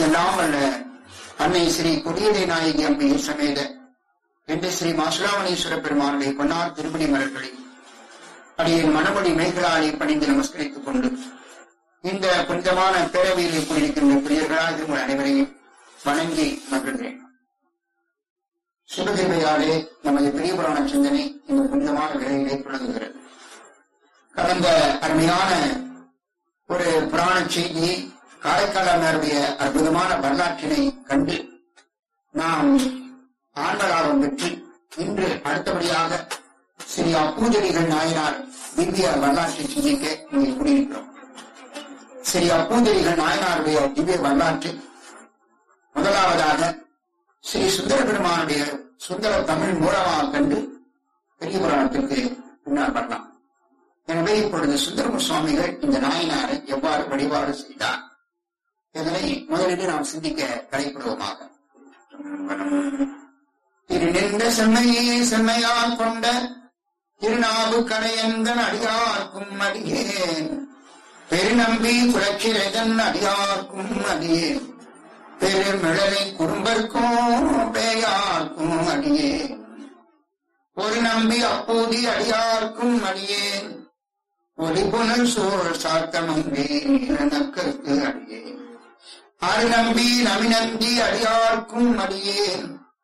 எல்லாம் வல்ல அன்னை ஸ்ரீ கொடியடை நாயகி அம்பிகை சமேத என்று ஸ்ரீ மாசுலாமணீஸ்வர பெருமானுடைய பொன்னார் திருப்படி மலர்களை அடியின் மணமொழி மேகலாலை பணிந்து நமஸ்கரித்துக் கொண்டு இந்த புனிதமான பேரவையில் கூடியிருக்கின்ற பிரியர்களாக உங்கள் அனைவரையும் வணங்கி மகிழ்கிறேன் சிவகிருமையாலே நமது பெரிய புராண சிந்தனை இந்த புனிதமான வேலையிலே தொடங்குகிறது கடந்த அருமையான ஒரு புராண செய்தி காரைக்காலருடைய அற்புதமான வரலாற்றினை கண்டு நாம் ஆண்டலாரம் பெற்று இன்று அடுத்தபடியாக ஸ்ரீ அப்பூஜலிகள் நாயனார் திவ்ய வரலாற்றை சிந்திக்க இங்கே கூடியிருக்கிறோம் ஸ்ரீ அப்பூஜலிகள் நாயனாருடைய திவ்ய வரலாற்றில் முதலாவதாக ஸ்ரீ சுந்தர பெருமானுடைய சுந்தர தமிழ் மூலமாக கண்டு பெரிய புராணத்திற்கு பின்னால் வரலாம் எனவே இப்பொழுது சுந்தரம சுவாமிகள் இந்த நாயனாரை எவ்வாறு வழிபாடு செய்தார் இதனை முதலில் நாம் சிந்திக்க கலைப்படுவோமாக திருநின்ற செம்மையே செம்மையால் கொண்ட திருநாவு கடையந்தன் அடியார்க்கும் அடியேன் பெருநம்பி குலச்சிறைதன் அடியார்க்கும் அடியேன் பெருமிழலை குறும்பர்க்கும் பேயார்க்கும் அடியேன் ஒரு நம்பி அப்போதி அடியார்க்கும் அடியேன் ஒளிபுணல் சோழ் சாத்தமங்கே நக்கருக்கு அடியேன் ஆறு நம்பி நமிநந்தி அடியார்க்கும் அடியேன்